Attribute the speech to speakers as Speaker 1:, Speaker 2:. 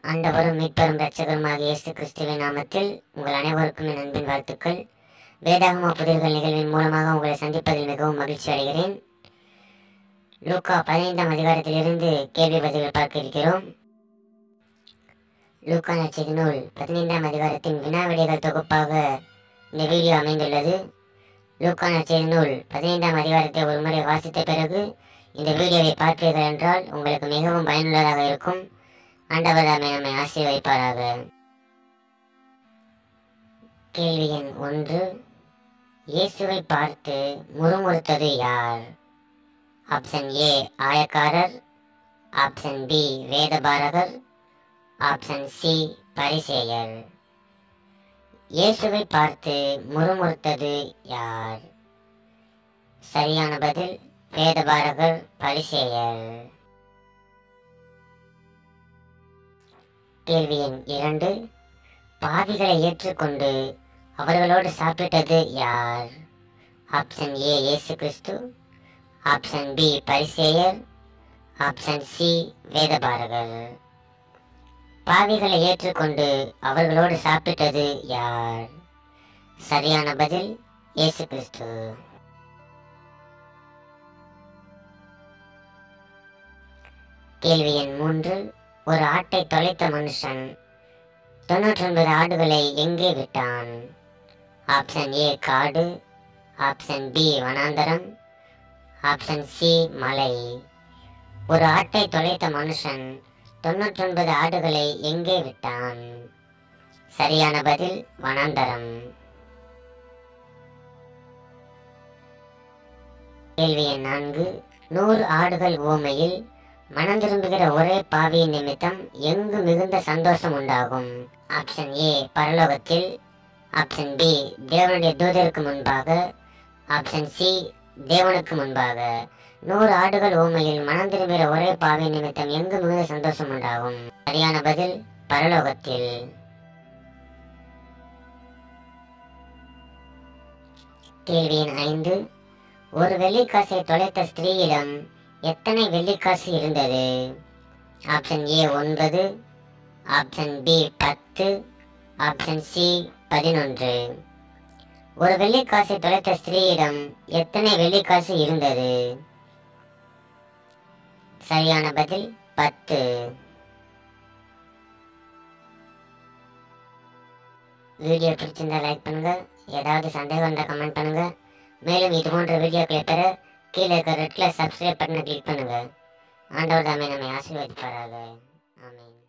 Speaker 1: ஆண்டவரும் மீட்பரும் இரட்சகருமாகிய இயேசு கிறிஸ்துவின் நாமத்தில் உங்கள் அனைவருக்கும் என் அன்பின் வாழ்த்துக்கள் வேதாகம புதிர்கள் நிகழ்வின் மூலமாக உங்களை சந்திப்பதில் மிகவும் மகிழ்ச்சி அடைகிறேன் லூக்கா பதினைந்தாம் அதிகாரத்திலிருந்து கேள்வி பதில்கள் பார்க்க இருக்கிறோம் லூக்கா நச்செய்தி நூல் பதினைந்தாம் அதிகாரத்தின் வினாவிடைகள் தொகுப்பாக இந்த வீடியோ அமைந்துள்ளது லூக்கா நச்செய்தி நூல் பதினைந்தாம் அதிகாரத்தை ஒருமுறை வாசித்த பிறகு இந்த வீடியோவை பார்ப்பீர்கள் என்றால் உங்களுக்கு மிகவும் பயனுள்ளதாக இருக்கும் ஆண்டவர் தாமே நம்மை ஆசீர்வதிப்பாராக கேள்வி எண் ஒன்று இயேசுவை பார்த்து முறுமுறுத்தது யார் ஆப்ஷன் ஏ ஆயக்காரர் ஆப்ஷன் பி வேதபாரகர் ஆப்ஷன் சி பரிசேயர் இயேசுவை பார்த்து முறுமுறுத்தது யார் சரியான பதில் வேதபாரகர் பரிசேயர் கேள்வி எண் இரண்டு பாவிகளை ஏற்றுக்கொண்டு அவர்களோடு சாப்பிட்டது யார் ஆப்ஷன் ஏ இயேசு கிறிஸ்து ஆப்ஷன் பி பரிசேயர் ஆப்ஷன் சி வேதபாரகர் பாவிகளை ஏற்றுக்கொண்டு அவர்களோடு சாப்பிட்டது யார் சரியான பதில் இயேசு கிறிஸ்து கேள்வி எண் மூன்று ஒரு ஆட்டை தொலைத்த மனுஷன் தொண்ணூற்றி ஒன்பது ஆடுகளை எங்கே விட்டான் ஆப்ஷன் ஏ காடு ஆப்ஷன் பி வனாந்தரம் ஆப்ஷன் சி மலை ஒரு ஆட்டை தொலைத்த மனுஷன் தொண்ணூற்றி ஒன்பது ஆடுகளை எங்கே விட்டான் சரியான பதில் வனாந்தரம் கேள்வி எண் நான்கு நூறு ஆடுகள் ஓமையில் மனம் திரும்புகிற ஒரே பாவியின் நிமித்தம் எங்கு மிகுந்த சந்தோஷம் உண்டாகும் ஆப்ஷன் ஏ பரலோகத்தில் ஆப்ஷன் பி தேவனுடைய தூதருக்கு முன்பாக ஆப்ஷன் சி தேவனுக்கு முன்பாக நூறு ஆடுகள் ஊமையில் மனம் திரும்புகிற ஒரே பாவியின் நிமித்தம் எங்கு மிகுந்த சந்தோஷம் உண்டாகும் சரியான பதில் பரலோகத்தில் கேள்வி எண் ஐந்து ஒரு வெள்ளிக்காசை தொலைத்த ஸ்திரீயிடம் எத்தனை வெள்ளிக்காசு இருந்தது ஆப்ஷன் ஏ ஒன்பது ஆப்ஷன் பி பத்து ஆப்ஷன் சி பதினொன்று ஒரு வெள்ளிக்காசை தொலைத்த ஸ்திரீயிடம் எத்தனை வெள்ளிக்காசு இருந்தது சரியான பதில் பத்து வீடியோ பிடிச்சிருந்தா லைக் பண்ணுங்க ஏதாவது சந்தேகம் இருந்தால் கமெண்ட் பண்ணுங்க மேலும் இது போன்ற வீடியோக்களை பெற கீழே இருக்க ரெட் கலர் சப்ஸ்கிரைப் பட்டனை கிளிக் பண்ணுங்க ஆண்டவர் தாமே நம்மை ஆசீர்வதிப்பாராக ஆமென்